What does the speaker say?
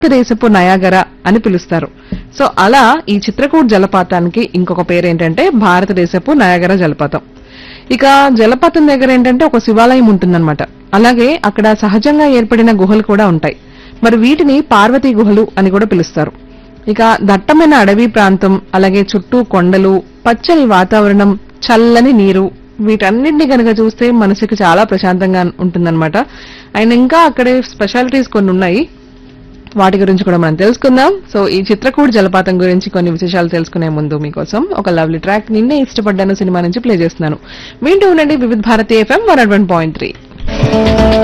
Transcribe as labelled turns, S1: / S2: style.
S1: భారతదేశపు నయాగర అని పిలుస్తారు సో అలా ఈ చిత్రకూట్ జలపాతానికి ఇంకొక పేరు ఏంటంటే భారతదేశపు నయాగర జలపాతం ఇక జలపాతం దగ్గర ఏంటంటే ఒక శివాలయం ఉంటుందన్నమాట అలాగే అక్కడ సహజంగా ఏర్పడిన గుహలు కూడా ఉంటాయి మరి వీటిని పార్వతీ గుహలు అని కూడా పిలుస్తారు ఇక దట్టమైన అడవి ప్రాంతం అలాగే చుట్టూ కొండలు పచ్చని వాతావరణం చల్లని నీరు వీటన్నిటిని కనుక చూస్తే మనసుకి చాలా ప్రశాంతంగా ఉంటుందన్నమాట అండ్ ఇంకా అక్కడే స్పెషాలిటీస్ కొన్ని ఉన్నాయి వాటి గురించి కూడా మనం తెలుసుకుందాం సో ఈ చిత్రకూట్ జలపాతం గురించి కొన్ని విశేషాలు తెలుసుకునే ముందు మీకోసం ఒక లవ్లీ ట్రాక్ నిన్నే ఇష్టపడ్డాను సినిమా నుంచి ప్లే చేస్తున్నాను వింటూ ఉండండి Vividh Bharati FM one point three